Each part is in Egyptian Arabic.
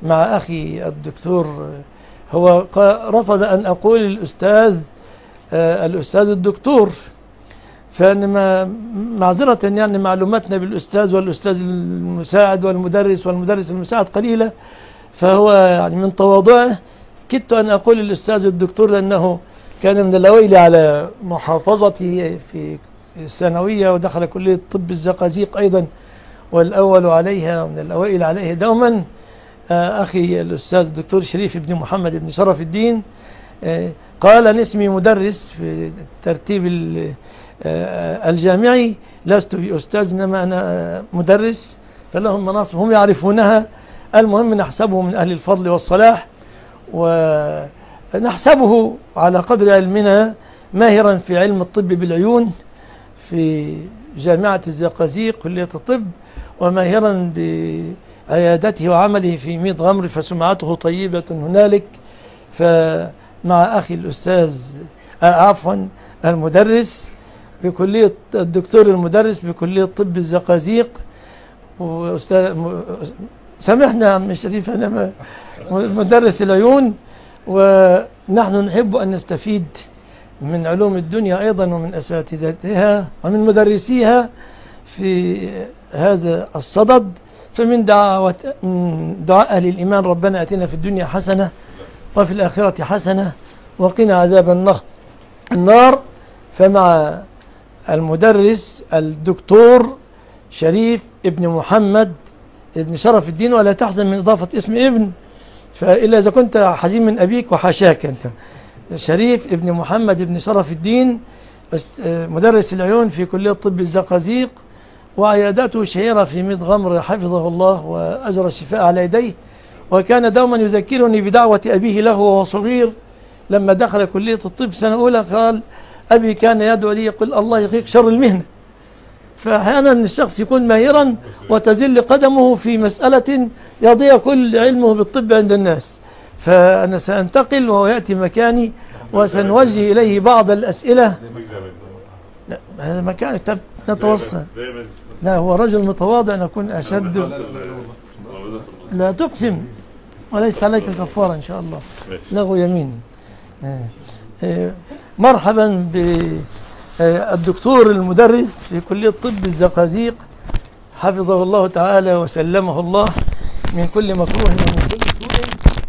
مع أخي الدكتور هو قا- رفض أن أقول الأستاذ آه، الأستاذ الدكتور فأنا ما- معذرة يعني معلوماتنا بالأستاذ والأستاذ المساعد والمدرس والمدرس المساعد قليلة فهو يعني من تواضعه كدت أن أقول الأستاذ الدكتور لأنه كان من الأوائل على محافظتي في الثانوية ودخل كلية طب الزقازيق أيضا والأول عليها من الأوائل عليه دوما آه، أخي الأستاذ الدكتور شريف بن محمد بن شرف الدين آه، قال أن اسمي مدرس في الترتيب ال- آه، الجامعي لست بأستاذ إنما أنا آه، مدرس فلهم مناصب هم يعرفونها المهم نحسبه من أهل الفضل والصلاح ونحسبه على قدر علمنا ماهرا في علم الطب بالعيون في جامعة الزقازيق كلية الطب وماهرا بعيادته وعمله في ميت غمر فسمعته طيبة هنالك فمع أخي الأستاذ آه، عفوا المدرس بكلية الدكتور المدرس بكلية طب الزقازيق وأستاذ م- سامحنا يا عم شريف أنا ما- مدرس العيون ونحن نحب أن نستفيد من علوم الدنيا أيضا ومن أساتذتها ومن مدرسيها في هذا الصدد فمن دعوة من دعاء أهل الإيمان ربنا أتنا في الدنيا حسنة وفي الآخرة حسنة وقنا عذاب النخ- النار فمع المدرس الدكتور شريف ابن محمد ابن شرف الدين ولا تحزن من إضافة اسم ابن فإلا إذا كنت حزين من أبيك وحاشاك أنت شريف ابن محمد ابن شرف الدين أس- آه، مدرس العيون في كلية طب الزقازيق وعيادته شهيرة في ميت غمر حفظه الله وأجرى الشفاء على يديه وكان دوما يذكرني بدعوة أبيه له وهو صغير لما دخل كلية الطب سنة أولى قال أبي كان يدعو لي يقول الله يقيك شر المهنة فأحيانا الشخص يكون ماهرا وتزل قدمه في مسألة يضيع كل علمه بالطب عند الناس فأنا سأنتقل وهو يأتي مكاني وسنوجه إليه بعض الأسئلة لا هذا مكان طب نتوصل لا هو رجل متواضع نكون أشد لا تقسم وليس عليك كفارة إن شاء الله له يمين آه. آه. مرحبا بالدكتور المدرس في كلية طب الزقازيق حفظه الله تعالى وسلمه الله من كل مكروه ومن كل سوء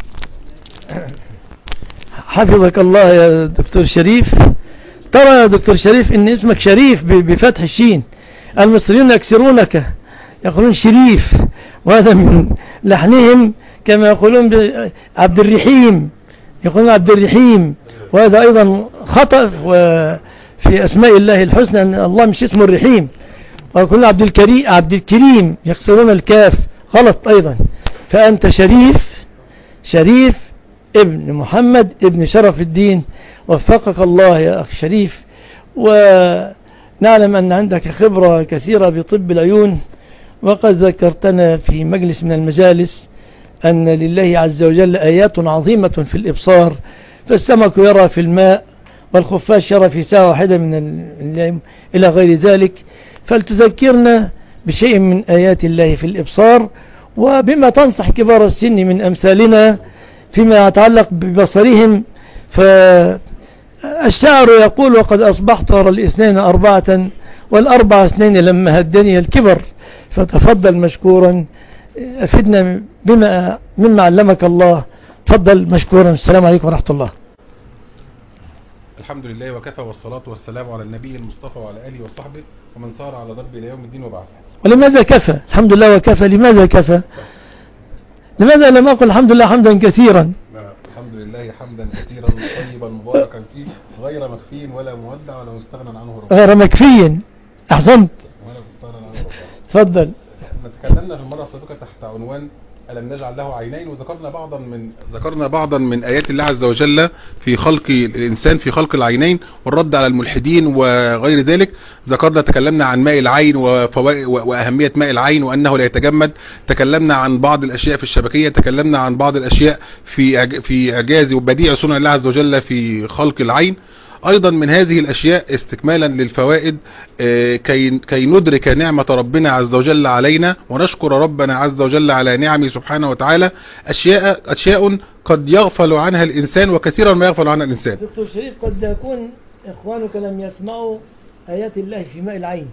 حفظك الله يا دكتور شريف ترى يا دكتور شريف ان اسمك شريف ب- بفتح الشين المصريون يكسرونك يقولون شريف وهذا من لحنهم كما يقولون ب- عبد الرحيم يقولون عبد الرحيم وهذا ايضا خطأ وفي اسماء الله الحسنى ان الله مش اسمه الرحيم ويقولون عبد الكريم عبد الكريم يكسرون الكاف غلط ايضا فانت شريف شريف ابن محمد ابن شرف الدين وفقك الله يا أخ شريف ونعلم أن عندك خبرة كثيرة بطب العيون وقد ذكرتنا في مجلس من المجالس أن لله عز وجل آيات عظيمة في الإبصار فالسمك يرى في الماء والخفاش يرى في ساعة واحدة من ال- إلى غير ذلك فلتذكرنا بشيء من آيات الله في الإبصار وبما تنصح كبار السن من أمثالنا فيما يتعلق ببصرهم فالشاعر يقول وقد أصبحت أرى الاثنين أربعة والأربع اثنين لما هدني الكبر فتفضل مشكورا أفدنا بما مما علمك الله تفضل مشكورا السلام عليكم ورحمة الله الحمد لله وكفى والصلاة والسلام على النبي المصطفى وعلى آله وصحبه ومن سار على ضرب إلى يوم الدين وبعد ولماذا كفى الحمد لله وكفى لماذا كفى لماذا لم أقل الحمد لله حمدا كثيرا الحمد لله حمدا كثيرا طيبا مباركا فيه غير مخفي ولا مودع ولا مستغنى عنه رب غير مكفي أحسنت ولا مستغنى عنه رب تفضل احنا تكلمنا في المرة السابقة تحت عنوان ألم نجعل له عينين وذكرنا بعضا من ذكرنا بعضا من آيات الله عز وجل في خلق الإنسان في خلق العينين والرد على الملحدين وغير ذلك ذكرنا تكلمنا عن ماء العين وفوائد وأهمية ماء العين وأنه لا يتجمد تكلمنا عن بعض الأشياء في الشبكية تكلمنا عن بعض الأشياء في إعج- في إعجاز وبديع صنع الله عز وجل في خلق العين ايضا من هذه الاشياء استكمالا للفوائد آه، كي كي ندرك نعمة ربنا عز وجل علينا ونشكر ربنا عز وجل على نعمه سبحانه وتعالى اشياء اشياء قد يغفل عنها الانسان وكثيرا ما يغفل عنها الانسان دكتور شريف قد يكون إخوانك لم يسمعوا آيات الله في ماء العين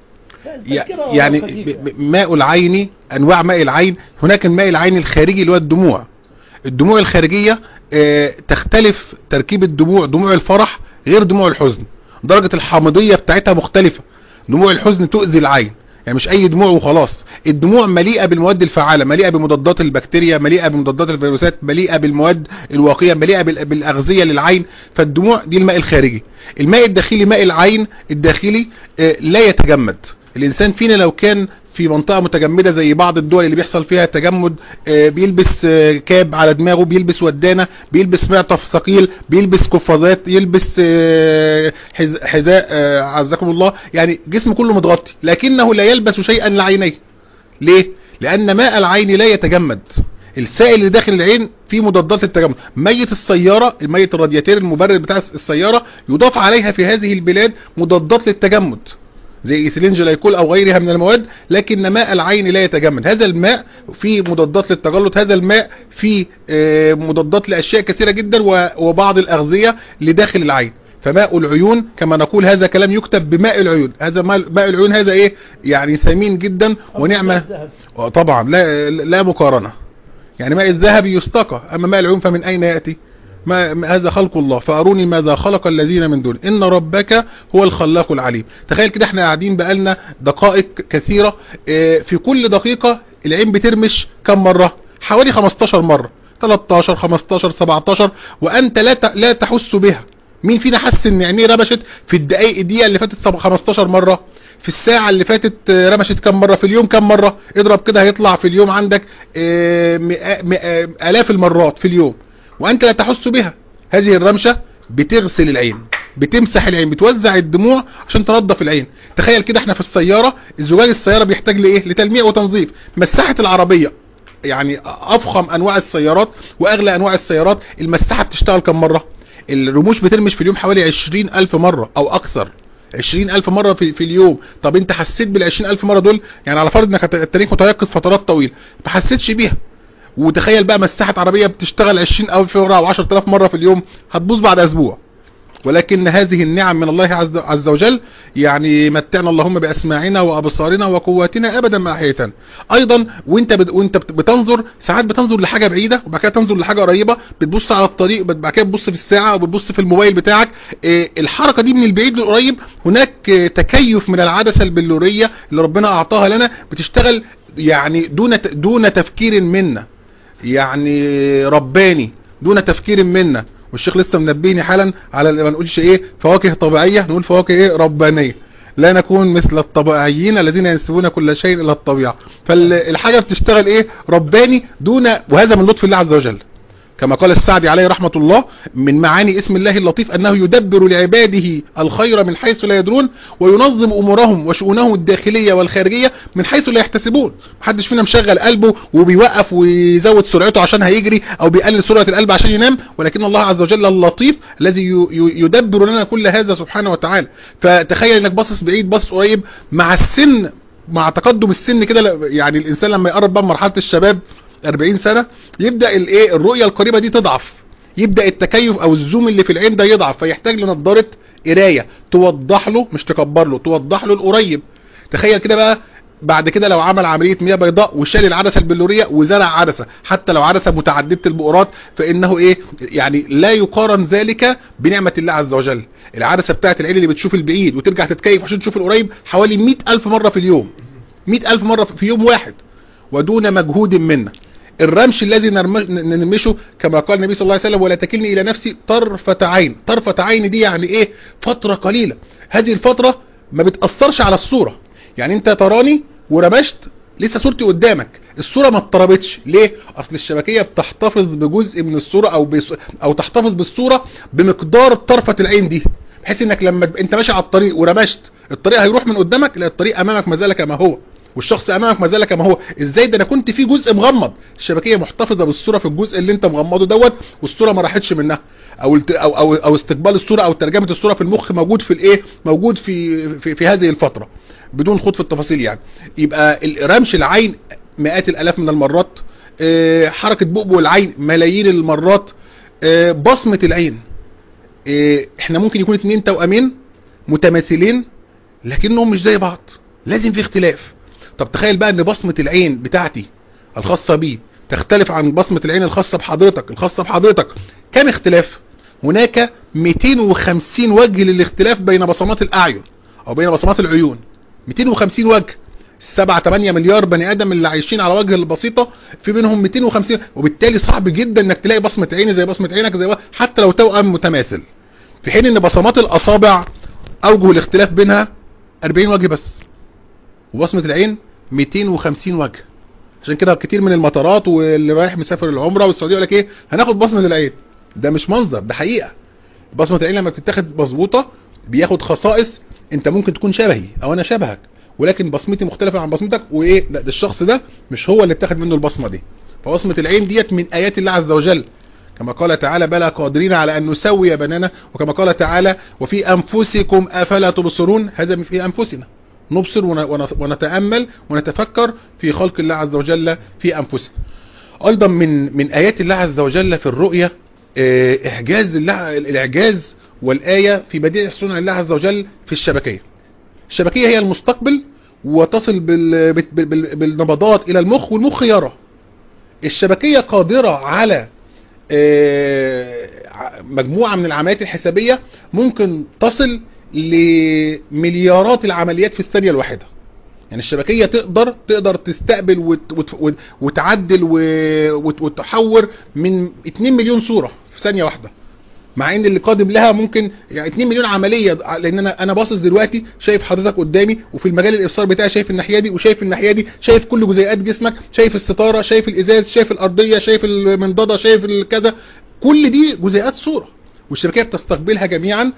فالتذكرة يعني خفيفة. ب- ب- ماء العين انواع ماء العين هناك الماء العين الخارجي اللي هو الدموع الدموع الخارجية آه، تختلف تركيب الدموع دموع الفرح غير دموع الحزن درجة الحامضية بتاعتها مختلفة دموع الحزن تؤذي العين يعني مش اي دموع وخلاص الدموع مليئة بالمواد الفعالة مليئة بمضادات البكتيريا مليئة بمضادات الفيروسات مليئة بالمواد الواقية مليئة بال- بالاغذية للعين فالدموع دي الماء الخارجي الماء الداخلي ماء العين الداخلي آه، لا يتجمد الانسان فينا لو كان في منطقة متجمدة زي بعض الدول اللي بيحصل فيها تجمد آه، بيلبس آه، كاب على دماغه بيلبس ودانة بيلبس معطف ثقيل بيلبس قفازات يلبس آه، حذ- حذاء آه، عزكم الله يعني جسمه كله متغطي لكنه لا يلبس شيئا لعينيه ليه؟ لأن ماء العين لا يتجمد السائل اللي داخل العين فيه مضادات للتجمد ميت السيارة ميت الرادياتير المبرد بتاع السيارة يضاف عليها في هذه البلاد مضادات للتجمد زي ايثيلين جلايكول او غيرها من المواد لكن ماء العين لا يتجمد هذا الماء فيه مضادات للتجلط هذا الماء فيه آه، مضادات لاشياء كثيرة جدا و- وبعض الاغذية لداخل العين فماء العيون كما نقول هذا كلام يكتب بماء العيون هذا ماء ماء العيون هذا ايه يعني ثمين جدا ونعمة الذهب. طبعا لا لا مقارنة يعني ماء الذهب يستقى اما ماء العيون فمن اين يأتي ما ما- هذا خلق الله فاروني ماذا خلق الذين من دون ان ربك هو الخلاق العليم تخيل كده احنا قاعدين بقالنا دقائق كثيرة اه، في كل دقيقة العين بترمش كم مرة حوالي 15 مرة 13 15 17 وانت لا ت- لا تحس بها مين فينا حس ان عينيه رمشت في الدقائق الدقيقه اللي فاتت سب- 15 مره في الساعة اللي فاتت آه، رمشت كم مرة في اليوم كم مرة اضرب كده هيطلع في اليوم عندك آه، مئة- مئة- الاف المرات في اليوم وانت لا تحس بها هذه الرمشة بتغسل العين بتمسح العين بتوزع الدموع عشان تنظف العين تخيل كده احنا في السيارة الزجاج السيارة بيحتاج لايه لتلميع وتنظيف مساحة العربية يعني افخم انواع السيارات واغلى انواع السيارات المساحة بتشتغل كم مرة الرموش بترمش في اليوم حوالي عشرين الف مرة او اكثر عشرين الف مرة في, في اليوم طب انت حسيت بالعشرين الف مرة دول يعني على فرض انك هت- التاريخ متيقظ فترات طويلة ما حسيتش بيها وتخيل بقى مساحة عربية بتشتغل 20 ألف مرة أو 10000 مرة في اليوم هتبوظ بعد أسبوع ولكن هذه النعم من الله عز, عز وجل يعني متعنا اللهم بأسماعنا وأبصارنا وقواتنا أبدا ما أحيتنا أيضا وانت بت... وانت بت- بتنظر ساعات بتنظر لحاجة بعيدة وبعد كده تنظر لحاجة قريبة بتبص على الطريق بعد كده بتبص في الساعة وبتبص في الموبايل بتاعك إيه الحركة دي من البعيد للقريب هناك آه، تكيف من العدسة البلورية اللي ربنا أعطاها لنا بتشتغل يعني دون ت- دون تفكير منا يعني رباني دون تفكير منا والشيخ لسه منبهني حالا على ما نقولش ايه فواكه طبيعية نقول فواكه ايه ربانية لا نكون مثل الطبيعيين الذين ينسبون كل شيء الى الطبيعة فالحاجة بتشتغل ايه رباني دون وهذا من لطف الله عز وجل كما قال السعدي عليه رحمة الله من معاني اسم الله اللطيف أنه يدبر لعباده الخير من حيث لا يدرون وينظم أمورهم وشؤونهم الداخلية والخارجية من حيث لا يحتسبون محدش فينا مشغل قلبه وبيوقف ويزود سرعته عشان هيجري أو بيقلل سرعة القلب عشان ينام ولكن الله عز وجل اللطيف الذي ي- ي- يدبر لنا كل هذا سبحانه وتعالى فتخيل انك باصص بعيد باصص قريب مع السن مع تقدم السن كده ل- يعني الانسان لما يقرب بقى من مرحله الشباب 40 سنه يبدا الايه الرؤيه القريبه دي تضعف يبدا التكيف او الزوم اللي في العين ده يضعف فيحتاج لنضاره قرايه توضح له مش تكبر له توضح له القريب تخيل كده بقى بعد كده لو عمل عملية مياه بيضاء وشال العدسة البلورية وزرع عدسة حتى لو عدسة متعددة البؤرات فإنه إيه يعني لا يقارن ذلك بنعمة الله عز وجل العدسة بتاعت العين اللي بتشوف البعيد وترجع تتكيف عشان تشوف القريب حوالي 100 ألف مرة في اليوم 100 ألف مرة في يوم واحد ودون مجهود منا الرمش الذي نرم- ننمشه كما قال النبي صلى الله عليه وسلم ولا تكلني الى نفسي طرفة عين طرفة عين دي يعني ايه فترة قليلة هذه الفترة ما بتأثرش على الصورة يعني انت تراني ورمشت لسه صورتي قدامك الصورة ما اتضربتش ليه اصل الشبكية بتحتفظ بجزء من الصورة او بس او تحتفظ بالصورة بمقدار طرفة العين دي بحيث انك لما ب- انت ماشي على الطريق ورمشت الطريق هيروح من قدامك لا الطريق امامك ما زال كما هو والشخص امامك ما زال كما هو ازاي ده انا كنت في جزء مغمض الشبكيه محتفظه بالصوره في الجزء اللي انت مغمضه دوت والصوره ما راحتش منها او الت- او او, أو استقبال الصوره او ترجمه الصوره في المخ موجود في الايه موجود في في, في هذه الفتره بدون خوض في التفاصيل يعني يبقى ال- رمش العين مئات الالاف من المرات آه، حركه بؤبؤ العين ملايين المرات آه، بصمه العين آه، احنا ممكن يكون اتنين توأمين متماثلين لكنهم مش زي بعض لازم في اختلاف طب تخيل بقى ان بصمة العين بتاعتي الخاصة بي تختلف عن بصمة العين الخاصة بحضرتك الخاصة بحضرتك كم اختلاف هناك 250 وجه للاختلاف بين بصمات الاعين او بين بصمات العيون 250 وجه 7 8 مليار بني ادم اللي عايشين على وجه البسيطة في منهم 250 وبالتالي صعب جدا انك تلاقي بصمة عيني زي بصمة عينك زي بصمة حتى لو توأم متماثل في حين ان بصمات الاصابع اوجه الاختلاف بينها 40 وجه بس وبصمة العين 250 وجه عشان كده كتير من المطارات واللي رايح مسافر العمره والسعوديه يقول لك ايه هناخد بصمه العين ده مش منظر ده حقيقه بصمه العين لما بتتاخد مظبوطه بياخد خصائص انت ممكن تكون شبهي او انا شبهك ولكن بصمتي مختلفه عن بصمتك وايه لا ده الشخص ده مش هو اللي اتاخد منه البصمه دي فبصمه العين ديت من ايات الله عز وجل كما قال تعالى بلى قادرين على ان نسوي بنانا وكما قال تعالى وفي انفسكم افلا تبصرون هذا في انفسنا نبصر ون- ون- ونتامل ونتفكر في خلق الله عز وجل في انفسنا ايضا من من ايات الله عز وجل في الرؤيه آه، اعجاز الله الاعجاز والايه في بديع صنع الله عز وجل في الشبكيه الشبكيه هي المستقبل وتصل بال- بال- بال- بالنبضات الى المخ والمخ يرى الشبكيه قادره على آه، ع- مجموعه من العمليات الحسابيه ممكن تصل لمليارات العمليات في الثانيه الواحده يعني الشبكيه تقدر تقدر تستقبل وت وت وت وتعدل و- وت وتحور من 2 مليون صوره في ثانيه واحده مع ان اللي قادم لها ممكن يعني 2 مليون عمليه لان انا انا باصص دلوقتي شايف حضرتك قدامي وفي المجال الابصار بتاعي شايف الناحيه دي وشايف الناحيه دي شايف كل جزيئات جسمك شايف الستاره شايف الازاز شايف الارضيه شايف المنضده شايف الكذا كل دي جزيئات صوره والشبكيه بتستقبلها جميعا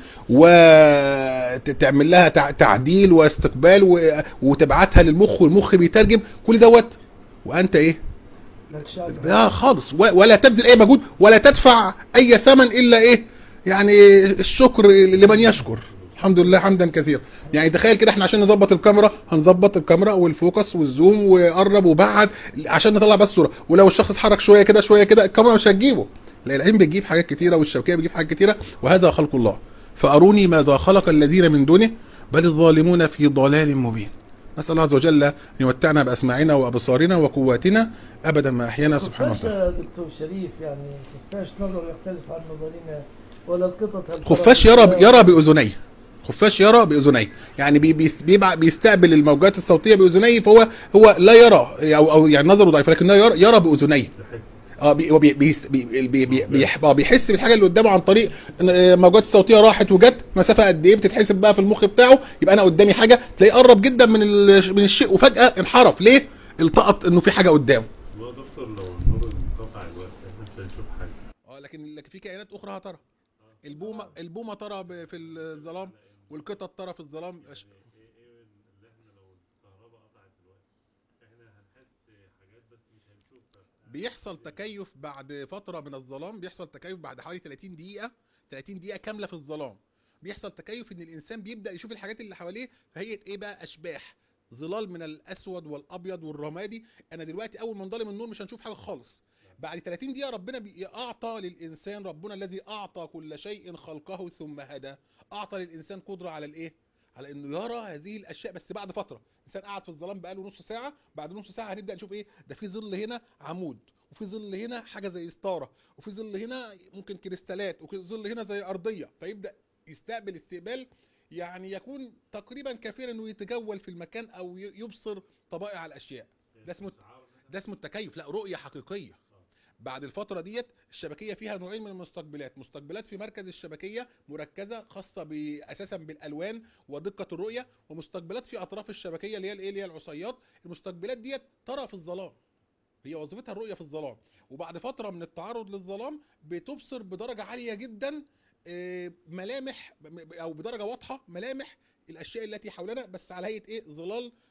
وتعمل لها تع- تعديل واستقبال و- وتبعتها للمخ والمخ بيترجم كل دوت وانت ايه لا تشعر لا خالص و- ولا تبذل اي مجهود ولا تدفع اي ثمن الا ايه يعني الشكر لمن يشكر الحمد لله حمدا كثيرا يعني تخيل كده احنا عشان نظبط الكاميرا هنظبط الكاميرا والفوكس والزوم وقرب وبعد عشان نطلع بس صوره ولو الشخص اتحرك شويه كده شويه كده الكاميرا مش هتجيبه لا العين بتجيب حاجات كتيره والشبكيه بتجيب حاجات كتيره وهذا خلق الله فاروني ماذا خلق الذين من دونه بل الظالمون في ضلال مبين نسال الله عز وجل ان يمتعنا باسماعنا وابصارنا وقواتنا ابدا ما احيانا سبحانه خفاش وتعالى يا دكتور شريف يعني خفاش نظر يختلف عن نظرنا ولا القطط هل خفاش ترى- يرى يرى باذنيه خفاش يرى باذنيه يعني بي بي بيبع- بيستقبل الموجات الصوتيه باذنيه فهو هو لا يرى او او يعني نظره ضعيف لكن لا يرى يرى باذنيه اه بي هو بي بي بي بي بي بيح- آه، بيحس بالحاجه اللي قدامه عن طريق إن، آه، الموجات الصوتيه راحت وجت مسافه قد ايه بتتحسب بقى في المخ بتاعه يبقى انا قدامي حاجه تلاقيه قرب جدا من ال- من الشيء وفجاه انحرف ليه التقط انه في حاجه قدامه ما يا دكتور لو النور انقطع الوقت احنا مش هنشوف حاجه اه لكن لكن في كائنات اخرى هترى البومه البومه ترى ب- في الظلام والقطط ترى في الظلام أش- ايه ايه اللي احنا لو الكهرباء قطعت الوقت احنا هنحس حاجات بس مش هنشوف بيحصل تكيف بعد فتره من الظلام بيحصل تكيف بعد حوالي 30 دقيقه 30 دقيقه كامله في الظلام بيحصل تكيف ان الانسان بيبدا يشوف الحاجات اللي حواليه فهي ايه بقى اشباح ظلال من الاسود والابيض والرمادي انا دلوقتي اول ما انضلم النور مش هنشوف حاجه خالص بعد 30 دقيقه ربنا بي- اعطى للانسان ربنا الذي اعطى كل شيء خلقه ثم هدى اعطى للانسان قدره على الايه على انه يرى هذه الاشياء بس بعد فتره الانسان قعد في الظلام بقاله نص ساعه بعد نص ساعه هنبدا نشوف ايه ده في ظل هنا عمود وفي ظل هنا حاجه زي ستاره وفي ظل هنا ممكن كريستالات وفي ظل هنا زي ارضيه فيبدا يستقبل استقبال يعني يكون تقريبا كافيا انه يتجول في المكان او ي- يبصر طبائع الاشياء ده اسمه ده اسمه التكيف لا رؤيه حقيقيه بعد الفترة ديت الشبكية فيها نوعين من المستقبلات مستقبلات في مركز الشبكية مركزة خاصة ب- أساسا بالألوان ودقة الرؤية ومستقبلات في أطراف الشبكية اللي هي الإيه؟ اللي هي العصيات المستقبلات ديت ترى في الظلام هي وظيفتها الرؤية في الظلام وبعد فترة من التعرض للظلام بتبصر بدرجة عالية جدا آه، ملامح ب- او بدرجة واضحة ملامح الاشياء التي حولنا بس على هيئة ايه ظلال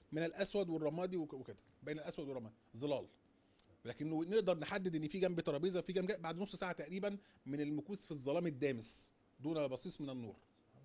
من الاسود والرمادي وك- وكده بين الاسود والرمادي ظلال لكنه نقدر نحدد ان في جنب ترابيزه في جنب جنب بعد نص ساعه تقريبا من المكوث في الظلام الدامس دون بصيص من النور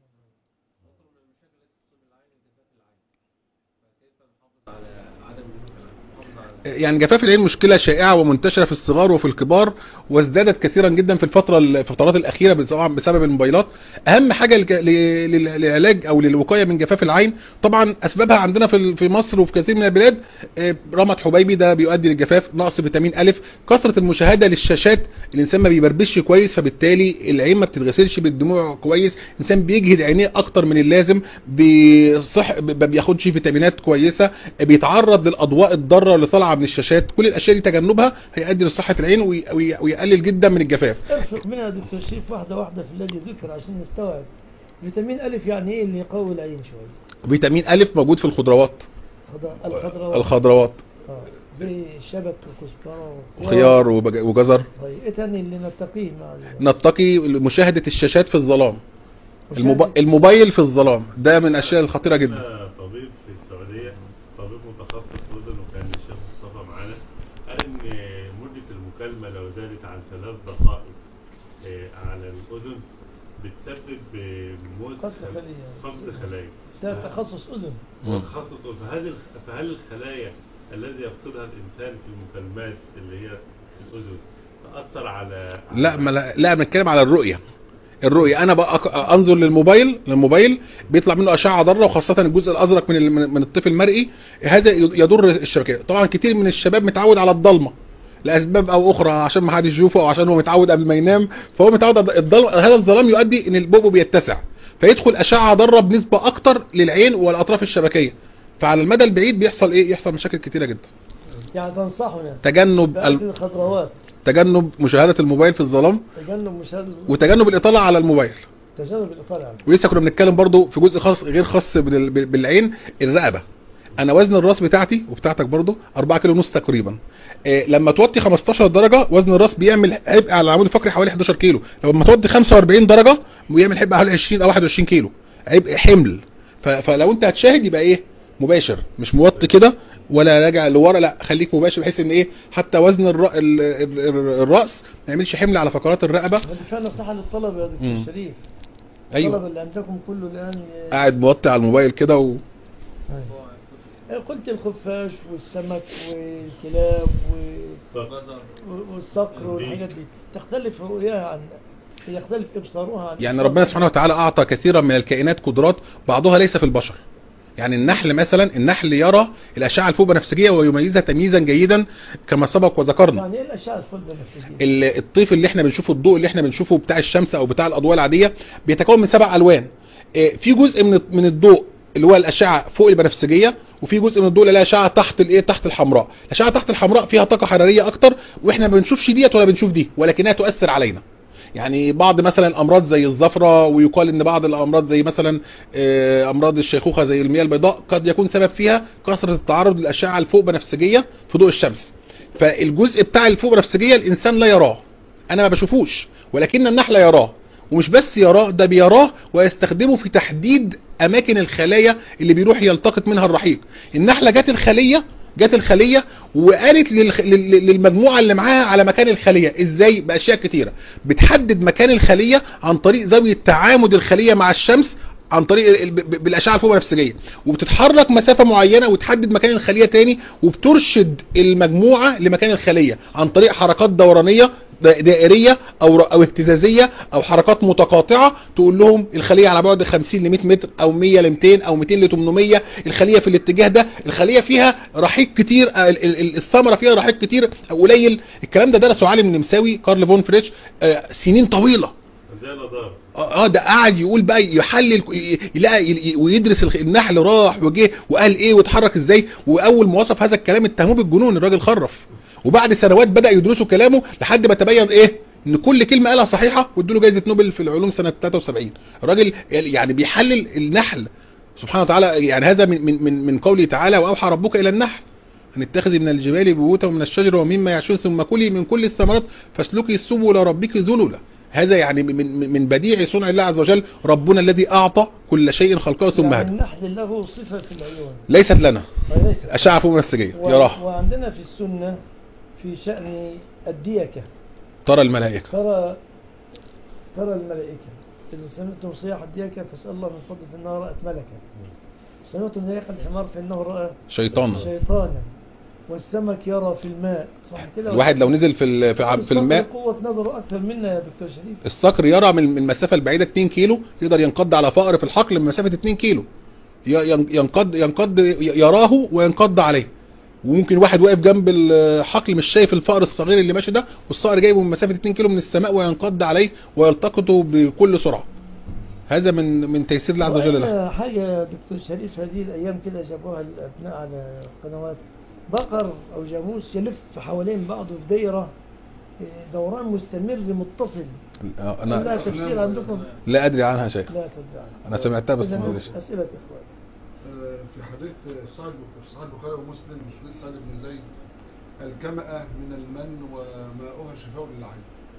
على عدم وجود الحافظ على يعني جفاف العين مشكلة شائعة ومنتشرة في الصغار وفي الكبار وازدادت كثيرا جدا في الفترة الفترات الأخيرة طبعا بسبب الموبايلات أهم حاجة لك- ل- لل- للعلاج أو للوقاية من جفاف العين طبعا أسبابها عندنا في ال- في مصر وفي كثير من البلاد آه، رمد حبيبي ده بيؤدي للجفاف نقص فيتامين ألف كثرة المشاهدة للشاشات الإنسان ما بيبربش كويس فبالتالي العين ما بتتغسلش بالدموع كويس الإنسان بيجهد عينيه أكتر من اللازم بيصح ما بياخدش فيتامينات كويسة بيتعرض للاضواء الضاره اللي طالعه من الشاشات كل الاشياء دي تجنبها هيؤدي لصحه العين وي- وي- ويقلل جدا من الجفاف ارفق منها دكتور شريف واحدة واحدة في الذي ذكر عشان نستوعب فيتامين ألف يعني إيه اللي يقوي العين شوية فيتامين الف موجود في الخضروات خضر- الخضروات الخضروات آه. زي الشبت والكزبرة خيار وبج- وجزر طيب إيه تاني اللي نتقيه مع ال- نتقي مشاهده الشاشات في الظلام مشاهدة- الموب- الموبايل في الظلام ده من الاشياء الخطيره جدا أنا طبيب في السعودية طبيب متخصص أذن وكان الشيخ مصطفى معانا قال إن مدة المكالمة لو زادت عن ثلاث دقائق آه، على الأذن بتسبب آه، موت قتل خلية. فقد خلايا ده تخصص أذن مم. تخصص أذن. فهل الخ- فهل الخلايا الذي يفقدها الإنسان في المكالمات اللي هي الأذن تأثر على لا ما لا, لا بنتكلم على الرؤيه الرؤيه انا بقى أك- انظر للموبايل للموبايل بيطلع منه اشعه ضاره وخاصه الجزء الازرق من ال- من من الطفل المرئي هذا ي- يضر الشبكيه طبعا كتير من الشباب متعود على الضلمه لاسباب او اخرى عشان ما حدش يشوفه او عشان هو متعود قبل ما ينام فهو متعود على الضلمه هذا الظلام يؤدي ان البؤبؤ بيتسع فيدخل اشعه ضاره بنسبه اكتر للعين والاطراف الشبكيه فعلى المدى البعيد بيحصل ايه يحصل مشاكل كتيره جدا يعني تنصحنا تجنب بأكل ال- الخضروات تجنب مشاهده الموبايل في الظلام تجنب مشاهدة وتجنب الاطاله على الموبايل تجنب الإطالة عنه. ولسه كنا بنتكلم برضو في جزء خاص غير خاص بال- بال- بالعين الرقبه انا وزن الراس بتاعتي وبتاعتك برضو 4 كيلو ونص تقريبا إيه لما توطي 15 درجه وزن الراس بيعمل عبء على العمود الفقري حوالي 11 كيلو لما توطي 45 درجه بيعمل عبء حوالي 20 او 21 كيلو عبء حمل ف- فلو انت هتشاهد يبقى ايه مباشر مش موطي كده ولا راجع لورا لا خليك مباشر بحيث ان ايه حتى وزن الر... ال... ال... ال- الراس ما يعملش حمل على فقرات الرقبه هذه فعلا نصيحة للطلبة يا مم. دكتور شريف الطلبة ايوه اللي عندكم كله الآن قاعد موطي على الموبايل كده و... أيوة. قلت الخفاش والسمك والكلاب و- جزر والصقر والحاجات دي تختلف رؤياها عن يختلف إبصارها عن يعني ربنا سبحانه وتعالى أعطى كثيرا من الكائنات قدرات بعضها ليس في البشر يعني النحل مثلا النحل يرى الأشعة الفوق بنفسجية ويميزها تمييزا جيدا كما سبق وذكرنا يعني إيه الأشعة الفلبة النفسية؟ ال- الطيف اللي احنا بنشوفه الضوء اللي احنا بنشوفه بتاع الشمس او بتاع الاضواء العاديه بيتكون من سبع الوان اه، في جزء من من الضوء اللي هو الاشعه فوق البنفسجيه وفي جزء من الضوء اللي هي اشعه تحت الايه تحت الحمراء الاشعه تحت الحمراء فيها طاقه حراريه اكتر واحنا ما بنشوفش ديت ولا بنشوف دي ولكنها تؤثر علينا يعني بعض مثلا الامراض زي الزفره ويقال ان بعض الامراض زي مثلا اه، امراض الشيخوخه زي المياه البيضاء قد يكون سبب فيها كثره التعرض للاشعه الفوق بنفسجيه في ضوء الشمس فالجزء بتاع الفوق بنفسجيه الانسان لا يراه انا ما بشوفوش ولكن النحل يراه ومش بس يراه ده بيراه ويستخدمه في تحديد اماكن الخلايا اللي بيروح يلتقط منها الرحيق النحله جت الخليه جت الخليه وقالت للخ... لل- للمجموعه اللي معاها على مكان الخليه ازاي باشياء كتيره بتحدد مكان الخليه عن طريق زاويه تعامد الخليه مع الشمس عن طريق ال- ب- ب- بالاشعه الفوق بنفسجيه وبتتحرك مسافه معينه وتحدد مكان الخليه تاني وبترشد المجموعه لمكان الخليه عن طريق حركات دورانيه دا- دائريه او ر- او اهتزازيه او حركات متقاطعه تقول لهم الخليه على بعد 50 ل 100 متر او 100 ل 200 او 200 ل 800 الخليه في الاتجاه ده الخليه فيها رحيق كتير آه، ال- ال- ال- الثمره فيها رحيق كتير أو قليل الكلام ده درسه عالم نمساوي كارل فون فريتش آه، سنين طويله ده نضاره اه ده قاعد يقول بقى يحلل ي- يلاقي ي- ويدرس الخ- النحل راح وجه وقال ايه واتحرك ازاي واول ما وصف هذا الكلام اتهموه بالجنون الراجل خرف وبعد سنوات بدا يدرسوا كلامه لحد ما تبين ايه ان كل كلمه قالها صحيحه وادوا له جائزه نوبل في العلوم سنه 73 الراجل يعني بيحلل النحل سبحانه وتعالى يعني هذا من من من, من قوله تعالى واوحى ربك الى النحل ان اتخذي من الجبال بيوتا ومن الشجر ومما يعشون ثم كلي من كل الثمرات فاسلكي السبل ربك ذللا هذا يعني من من بديع صنع الله عز وجل ربنا الذي اعطى كل شيء خلقه ثم يعني هدى النحل له صفة في العيون ليست لنا وليس اشعه فوق بنفسجيه و- يراها وعندنا في السنة في شأن الديكة ترى الملائكه ترى ترى الملائكة إذا سمعتم صياح الديكة فاسأل الله من فضل فإنها رأت ملكا سمعتم نيق الحمار فإنه رأى شيطان شيطانا والسمك يرى في الماء صح كده الواحد لو نزل في ال- في ع- في الصقر الماء قوة نظره أكثر منا يا دكتور شريف الصقر يرى من من المسافه البعيده 2 كيلو يقدر ينقض على فأر في الحقل من مسافه 2 كيلو ي- ين- ينقض ينقض ي- يراه وينقض عليه وممكن واحد واقف جنب الحقل مش شايف الفأر الصغير اللي ماشي ده والصقر جايبه من مسافه 2 كيلو من السماء وينقض عليه ويلتقطه بكل سرعه هذا من من تيسير الله عز وجل له وأنا حاجة يا دكتور شريف هذه الأيام كده جابوها الأبناء على قنوات بقر أو جاموس يلف حوالين بعضه في دايرة إيه، دوران مستمر متصل آه، لا انا تفسير عندكم لا ادري عنها شيء لا تدعي انا سمعتها بس إذن ما ادريش أسئلة إخوان آه، في حديث في صحيح في صحيح البخاري ومسلم مش حديث سعد بن زيد الكمأة من المن وماؤها شفاء للعين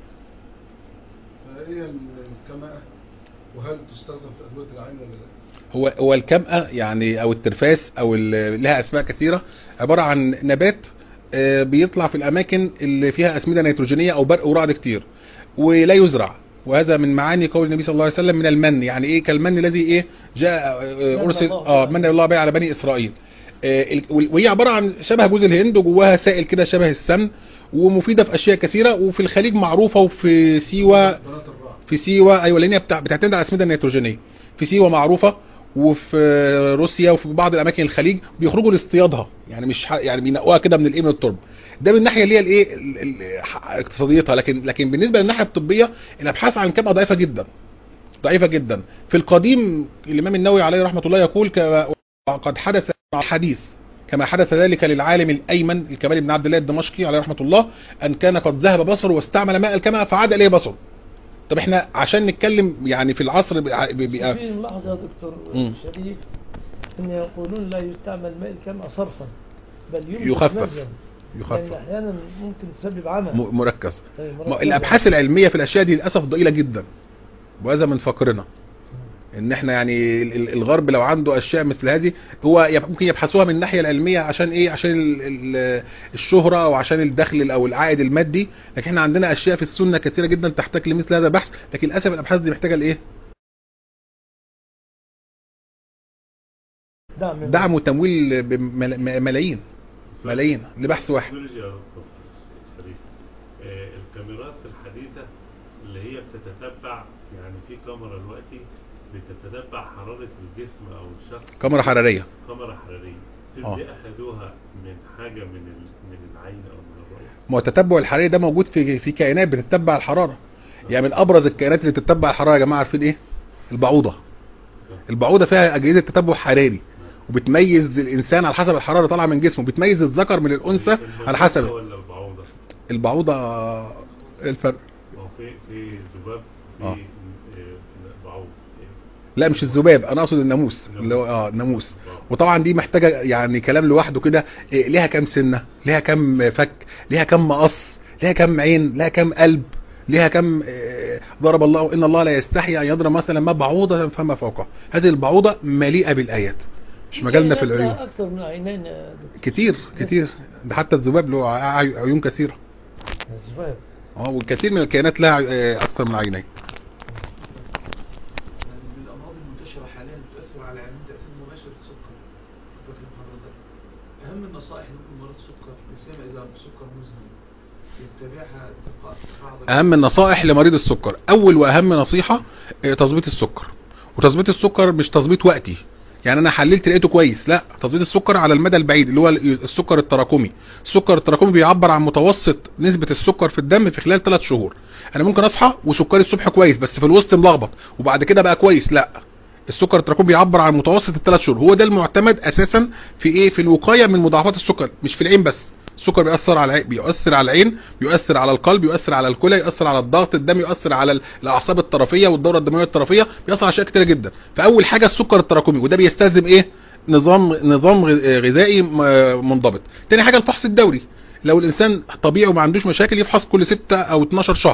فايه الكمأة وهل تستخدم في ادويه العين ولا لا؟ هو هو الكمأة يعني او الترفاس او ال- لها اسماء كثيرة عبارة عن نبات آه، بيطلع في الاماكن اللي فيها اسمدة نيتروجينية او برق ورعد كتير ولا يزرع وهذا من معاني قول النبي صلى الله عليه وسلم من المن يعني ايه كالمن الذي ايه جاء آه، من ارسل الله اه به. من الله به على بني اسرائيل آه، ال- وهي عبارة عن شبه جوز الهند وجواها سائل كده شبه السمن ومفيدة في اشياء كثيرة وفي الخليج معروفة وفي سيوة بنات الرعد في سيوة ايوه لان هي بتاع- بتعتمد على الاسمده النيتروجينيه في سيوة معروفة وفي روسيا وفي بعض الاماكن الخليج بيخرجوا لاصطيادها يعني مش ح- يعني بينقوها كده من الايه من التربه ده من الناحيه اللي هي الايه ال- ال- ح- اقتصاديتها لكن لكن بالنسبه للناحيه الطبيه الابحاث عن الكمأة ضعيفه جدا ضعيفه جدا في القديم الامام النووي عليه رحمه الله يقول كما قد حدث حديث كما حدث ذلك للعالم الايمن الكمال بن عبد الله الدمشقي عليه رحمه الله ان كان قد ذهب بصره واستعمل ماء الكمأة فعاد اليه بصره طب احنا عشان نتكلم يعني في العصر بيبقى بس بيبقى في ملاحظة يا دكتور مم. شريف أن يقولون لا يستعمل ماء الكمأة صرفا بل يمكن يخفف. نزلا لأن يخفف أحيانا ممكن تسبب عمى م- مركز طيب، ما- مركزة. الابحاث العلميه في الاشياء دي للاسف ضئيله جدا وهذا من فقرنا ان احنا يعني ال- ال- الغرب لو عنده اشياء مثل هذه هو يب- ممكن يبحثوها من الناحيه العلميه عشان ايه عشان ال- ال- الشهره او عشان الدخل او العائد المادي لكن احنا عندنا اشياء في السنه كثيره جدا تحتاج لمثل هذا البحث لكن للاسف الابحاث دي محتاجه لايه دعم من- دعم وتمويل بملايين ملايين لبحث واحد تكنولوجيا يا دكتور شريف آه، الكاميرات الحديثة اللي هي بتتتبع يعني في كاميرا دلوقتي بتتتبع حرارة الجسم أو الشخص كاميرا حراريه كاميرا حرارية آه. تبدأ أخدوها من حاجة من ال... من العين أو من الرؤية ما هو التتبع الحراري ده موجود في في كائنات بتتبع الحراره يعني من ابرز الكائنات اللي بتتبع الحراره يا جماعه عارفين ايه البعوضه البعوضه فيها اجهزه تتبع حراري وبتميز الانسان على حسب الحراره اللي طالعه من جسمه بتميز الذكر من الانثى على حسب ولا البعوضة البعوضه إيه الفرق ما هو في في ذباب في آه. آه، بعوض لا مش الذباب انا اقصد الناموس اللي هو اه الناموس وطبعا دي محتاجه يعني كلام لوحده كده إيه ليها كام سنه ليها كام فك ليها كام مقص ليها كام عين ليها كام قلب ليها كام إيه ضرب الله ان الله لا يستحي ان يضرب مثلا ما بعوضه فما فوقه هذه البعوضه مليئه بالايات مش مجالنا في كائنات لها العيون أكثر من عينين يا دكتور كتير كتير ده حتى الذباب له عي- عيون كثيره الزباب. اه والكثير من الكائنات لها آه، اكثر من عينين يعني من الامراض المنتشره حاليا بتؤثر على العين تاثير مباشر السكر فاكر حضرتك اهم النصائح لكل مريض سكر لا سيما اذا سكر مزمن يتبعها تقا- قاعده اهم النصائح لمريض السكر اول واهم نصيحه آه، تظبيط السكر وتظبيط السكر مش تظبيط وقتي يعني انا حللت لقيته كويس لا تظبيط السكر على المدى البعيد اللي هو السكر التراكمي السكر التراكمي بيعبر عن متوسط نسبة السكر في الدم في خلال 3 شهور انا ممكن اصحى وسكري الصبح كويس بس في الوسط ملخبط وبعد كده بقى كويس لا السكر التراكمي بيعبر عن متوسط الثلاث شهور هو ده المعتمد اساسا في ايه في الوقايه من مضاعفات السكر مش في العين بس السكر بيأثر على العين بيؤثر على العين بيؤثر على القلب بيؤثر على الكلى يؤثر على الضغط الدم يؤثر على ال- الاعصاب الطرفيه والدوره الدمويه الطرفيه بيأثر على اشياء كتيره جدا فاول حاجه السكر التراكمي وده بيستلزم ايه نظام نظام غ- غذائي م- منضبط تاني حاجه الفحص الدوري لو الانسان طبيعي وما عندوش مشاكل يفحص كل 6 او 12 شهر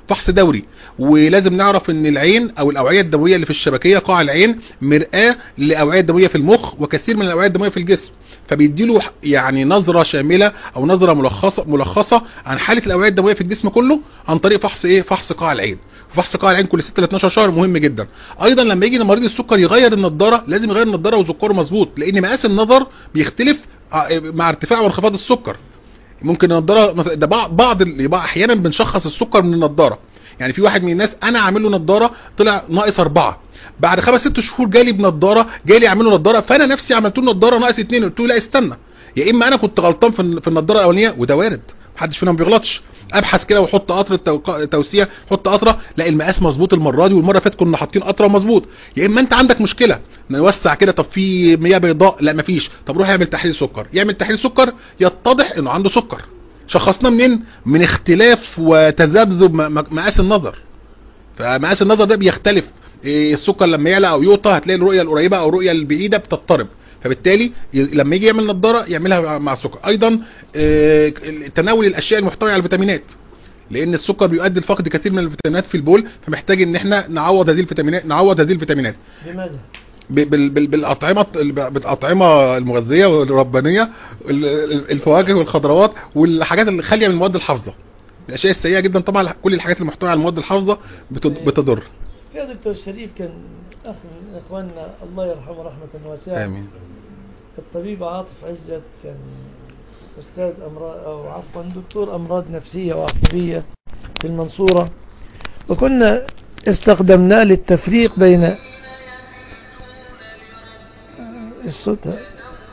فحص دوري ولازم نعرف ان العين او الاوعيه الدمويه اللي في الشبكيه قاع العين مرآة لاوعيه دمويه في المخ وكثير من الاوعيه الدمويه في الجسم فبيديله يعني نظره شامله او نظره ملخصه ملخصه عن حاله الاوعيه الدمويه في الجسم كله عن طريق فحص ايه فحص قاع العين فحص قاع العين كل 6 ل 12 شهر مهم جدا ايضا لما يجي مريض السكر يغير النضاره لازم يغير النضاره وسكره مظبوط لان مقاس النظر بيختلف ع- مع ارتفاع وانخفاض السكر ممكن النضاره مثلا ده بعض بعض ال- يبقى احيانا بنشخص السكر من النضاره يعني في واحد من الناس انا عامل له نضاره طلع ناقص أربعة بعد خمس ست شهور جالي بنضاره جالي اعمل له نضاره فانا نفسي عملت له نضاره ناقص اتنين قلت له لا استنى يا اما انا كنت غلطان في الن- في النضاره الاولانيه وده وارد محدش فينا ما بيغلطش ابحث كده واحط قطره توق- توسيع حط قطره لا المقاس مظبوط المره دي والمره اللي فاتت كنا حاطين قطره مظبوط يا اما انت عندك مشكله نوسع كده طب في مياه بيضاء لا مفيش طب روح اعمل تحليل سكر يعمل تحليل سكر يتضح انه عنده سكر شخصنا منين من اختلاف وتذبذب م- م- مقاس النظر فمقاس النظر ده بيختلف إيه السكر لما يعلى او يوطى هتلاقي الرؤيه القريبه او الرؤيه البعيده بتضطرب فبالتالي ي- لما يجي يعمل نظاره يعملها مع السكر ايضا آه، تناول الاشياء المحتويه على الفيتامينات لان السكر بيؤدي لفقد كثير من الفيتامينات في البول فمحتاج ان احنا نعوض هذه الفيتامينات نعوض هذه الفيتامينات لماذا؟ ب- بال- بال- بالاطعمه بالاطعمه المغذيه والربانيه ال- ال- الفواكه والخضروات والحاجات اللي خاليه من المواد الحافظه الاشياء السيئه جدا طبعا كل الحاجات المحتويه على المواد الحافظه بتض- بتضر في دكتور شريف كان اخ من اخواننا الله يرحمه رحمه واسعه امين الطبيب عاطف عزت كان استاذ امراض او عفوا دكتور امراض نفسيه وعصبيه في المنصوره وكنا استخدمناه للتفريق بين الصوت ه-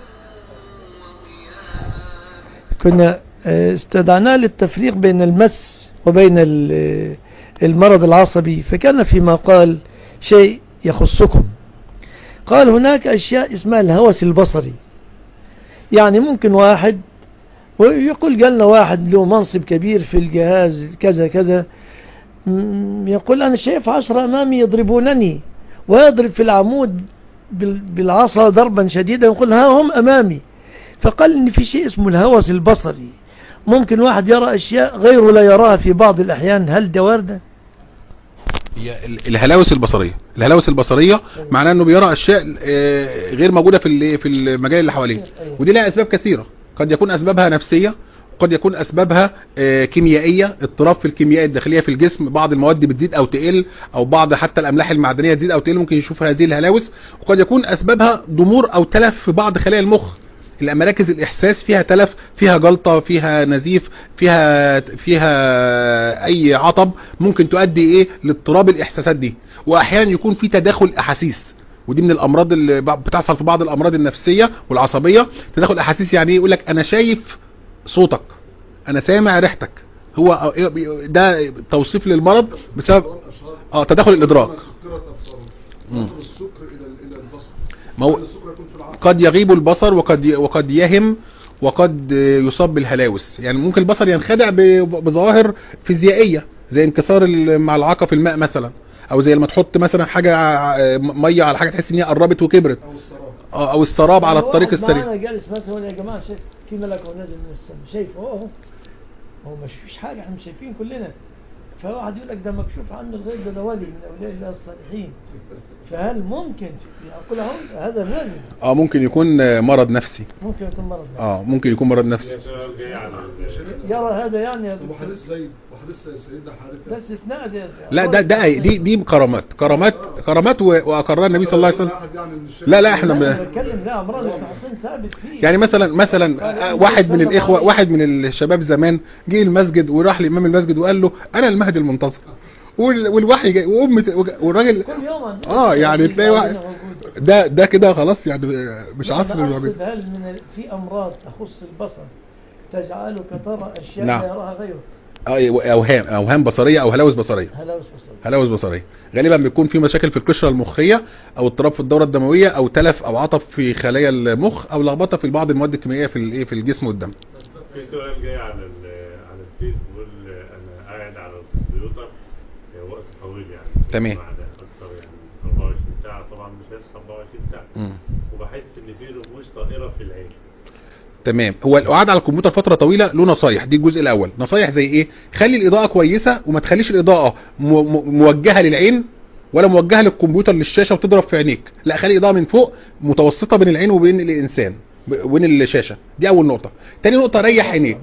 كنا آه، استدعناه للتفريق بين المس وبين ال- المرض العصبي فكان فيما قال شيء يخصكم قال هناك أشياء اسمها الهوس البصري يعني ممكن واحد ويقول قالنا واحد له منصب كبير في الجهاز كذا كذا م- يقول أنا شايف عشرة أمامي يضربونني ويضرب في العمود بال- بالعصا ضربا شديدا يقول ها هم أمامي فقال إن في شيء اسمه الهوس البصري ممكن واحد يرى أشياء غيره لا يراها في بعض الأحيان هل ده واردة؟ هي ال- الهلاوس البصريه الهلاوس البصريه معناه انه بيرى اشياء آه، غير موجوده في ال- في المجال اللي حواليه ودي لها اسباب كثيره قد يكون اسبابها نفسيه قد يكون اسبابها آه، كيميائيه اضطراب في الكيمياء الداخليه في الجسم بعض المواد بتزيد او تقل او بعض حتى الاملاح المعدنيه تزيد او تقل ممكن يشوف هذه الهلاوس وقد يكون اسبابها ضمور او تلف في بعض خلايا المخ مراكز الاحساس فيها تلف فيها جلطه فيها نزيف فيها فيها اي عطب ممكن تؤدي ايه لاضطراب الاحساسات دي واحيانا يكون في تداخل احاسيس ودي من الامراض اللي ب- بتحصل في بعض الامراض النفسيه والعصبيه تداخل احاسيس يعني ايه يقول لك انا شايف صوتك انا سامع ريحتك هو ده توصيف للمرض بسبب اه تداخل الادراك سكرت ابصارهم مم. نصل السكر الى الى البصر ما هو لأن السكر يكون في العقل قد يغيب البصر وقد ي- وقد يهم وقد يصاب بالهلاوس يعني ممكن البصر ينخدع ب- بظواهر فيزيائيه زي انكسار المعلقه في الماء مثلا او زي لما تحط مثلا حاجه ع- ميه على حاجه تحس ان هي قربت وكبرت او السراب آه، او السراب على هو الطريق واحد السريع معانا جالس مثلا يقول يا جماعه شايف في ملك هو نازل من السماء شايف اهو اهو هو مش فيش حاجه احنا مش شايفين كلنا فواحد يقول لك ده مكشوف عنه الغيب ده ده ولي من اولياء الله الصالحين فهل ممكن اقول اهو هذا مالي اه ممكن يكون آه، مرض نفسي ممكن يكون مرض نفسي. اه ممكن يكون مرض نفسي هي سؤال جاي على ال- يرى هذا يعني يا طب دكتور وحديث زيد وحديث سيدنا ده حارثه استثناء ده لا ده ده دي دي كرامات كرامات كرامات و- واقرها النبي صلى الله عليه وسلم واحد يعني من الشيخ لا لا احنا لا، انا ب... بتكلم لا امراض التحصين ثابت فيه يعني مثلا مثلا آه، واحد من الاخوه واحد من الشباب زمان جه المسجد وراح لامام المسجد وقال له انا المهدي المنتظر وال- والوحي جاي وام والراجل كل يوم عندنا اه يعني تلاقي واحد موجود. ده ده كده خلاص يعني مش لا، عصر أنا الوحي أقصد هل من في أمراض تخص البصر تجعلك ترى أشياء نعم. لا يراها غيرك آه، اوهام اوهام بصريه او هلاوس بصريه هلاوس بصر هلاوس بصريه غالبا بيكون في مشاكل في القشره المخيه او اضطراب في الدوره الدمويه او تلف او عطب في خلايا المخ او لخبطه في بعض المواد الكيميائيه في الايه في الجسم والدم في سؤال جاي على ال- على الفيس بيقول انا قاعد على الكمبيوتر وقت طويل يعني تمام. بعد اكتر يعني 24 ساعه طبعا مش هيصحى 24 ساعه مم. وبحس ان في رموش طائره في العين تمام هو القعاد على الكمبيوتر فتره طويله له نصايح دي الجزء الاول نصايح زي ايه خلي الاضاءه كويسه وما تخليش الاضاءه م- م- موجهه للعين ولا موجهه للكمبيوتر للشاشه وتضرب في عينيك لا خلي الاضاءه من فوق متوسطه بين العين وبين الانسان ب- وبين الشاشه دي اول نقطه تاني نقطه ريح عينيك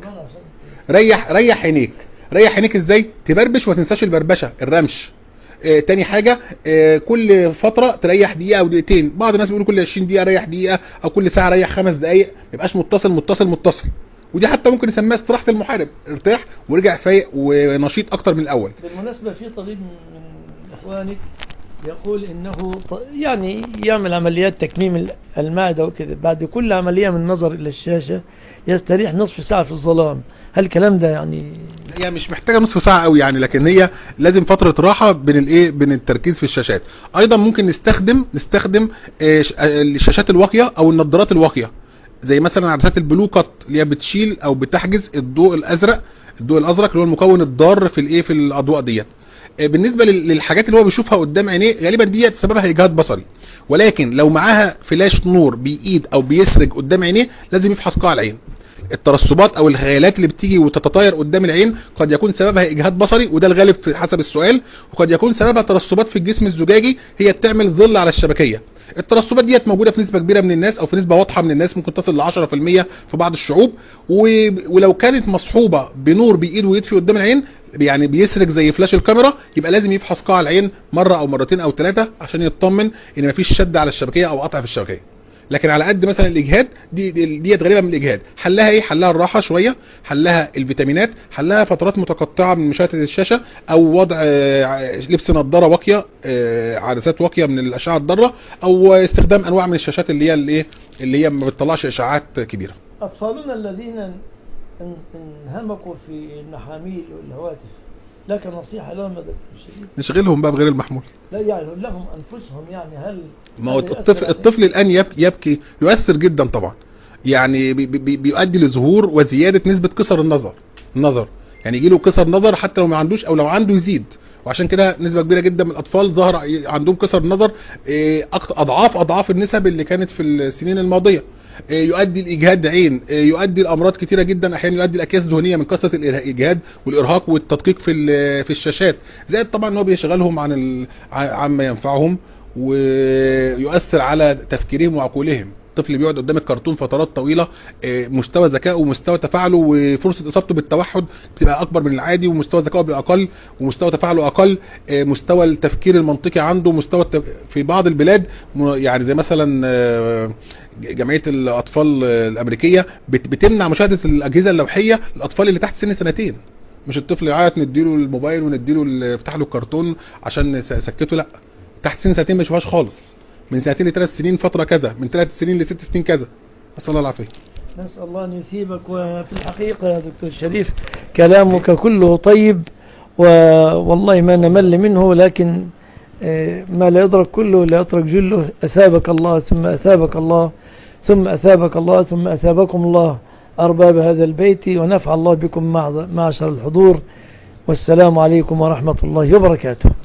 ريح ريح عينيك ريح عينيك ازاي تبربش وما تنساش البربشه الرمش آه تاني حاجة آه كل فترة تريح دقيقة او دقيقتين بعض الناس بيقولوا كل 20 دقيقة ريح دقيقة او كل ساعة ريح خمس دقايق ما يبقاش متصل متصل متصل ودي حتى ممكن نسميها استراحة المحارب ارتاح ورجع فايق ونشيط اكتر من الاول بالمناسبة في طبيب من إخوانك يقول إنه ط- يعني يعمل عمليات تكميم ال- المعدة وكذا بعد كل عملية من نظر إلى الشاشة يستريح نصف ساعة في الظلام هل الكلام ده يعني هي مش محتاجه نصف ساعه قوي يعني لكن هي لازم فتره راحه بين الايه بين التركيز في الشاشات ايضا ممكن نستخدم نستخدم آه، ش- آه، الشاشات الواقيه او النظارات الواقيه زي مثلا عدسات البلو كات اللي هي بتشيل او بتحجز الضوء الازرق الضوء الازرق اللي هو المكون الضار في الايه في الاضواء ديت آه، بالنسبه لل- للحاجات اللي هو بيشوفها قدام عينيه غالبا ديت سببها اجهاد بصري ولكن لو معاها فلاش نور بايد او بيسرج قدام عينيه لازم يفحص قاع العين الترسبات او الخيالات اللي بتيجي وتتطاير قدام العين قد يكون سببها اجهاد بصري وده الغالب في حسب السؤال وقد يكون سببها ترسبات في الجسم الزجاجي هي بتعمل ظل على الشبكيه الترسبات ديت موجوده في نسبه كبيره من الناس او في نسبه واضحه من الناس ممكن تصل ل 10% في بعض الشعوب و... ولو كانت مصحوبه بنور بايد ويطفي قدام العين يعني بيسرق زي فلاش الكاميرا يبقى لازم يفحص قاع العين مره او مرتين او ثلاثه عشان يطمن ان مفيش شد على الشبكيه او قطع في الشبكيه لكن على قد مثلا الاجهاد دي دي- ديت غالبا من الاجهاد حلها ايه حلها الراحه شويه حلها الفيتامينات حلها فترات متقطعه من مشاهده الشاشه او وضع آه، لبس نظاره واقيه آه، عدسات واقيه من الاشعه الضاره او استخدام انواع من الشاشات اللي هي الايه اللي هي ما بتطلعش اشعاعات كبيره أطفالنا الذين ان- انهمكوا في المحاميل والهواتف لك نصيحة لهم يا دكتور شريف نشغلهم بقى بغير المحمول لا يعني لهم أنفسهم يعني هل ما هو هل يؤثر الطفل عليهم؟ الطفل الان يب- يبكي يؤثر جدا طبعا يعني بي بي بيؤدي لظهور وزياده نسبه قصر النظر النظر يعني يجي له قصر نظر حتى لو ما عندوش او لو عنده يزيد وعشان كده نسبه كبيره جدا من الاطفال ظهر ع- عندهم قصر نظر إيه، أكت- اضعاف اضعاف النسب اللي كانت في السنين الماضيه إيه، يؤدي لاجهاد عين إيه، يؤدي لامراض كتيره جدا احيانا يؤدي لاكياس دهنيه من كثره الاجهاد والارهاق والتدقيق في ال- في الشاشات زائد طبعا ان هو بيشغلهم عن ال- ع- عما ينفعهم ويؤثر على تفكيرهم وعقولهم الطفل بيقعد قدام الكرتون فترات طويله آه، مستوى ذكائه ومستوى تفاعله وفرصه اصابته بالتوحد بتبقى اكبر من العادي ومستوى ذكائه بيبقى اقل ومستوى تفاعله اقل آه، مستوى التفكير المنطقي عنده مستوى التف... في بعض البلاد م- يعني زي مثلا آه، جمعيه الاطفال آه، الامريكيه بت- بتمنع مشاهده الاجهزه اللوحيه للاطفال اللي تحت سن سنتين مش الطفل يعيط نديله الموبايل ونديله ال- نفتح له الكرتون عشان نس- نسكته لا تحت سن سنتين ما يشوفهاش خالص من سنتين لثلاث سنين فتره كذا من ثلاث سنين لست سنين كذا نسال الله العافيه نسأل الله أن يثيبك وفي الحقيقة يا دكتور شريف كلامك كله طيب والله ما نمل منه لكن آه، ما لا يدرك كله لا يترك جله أثابك الله ثم أثابك الله ثم أثابك الله ثم أثابكم الله أرباب هذا البيت ونفع الله بكم مع- معشر الحضور والسلام عليكم ورحمة الله وبركاته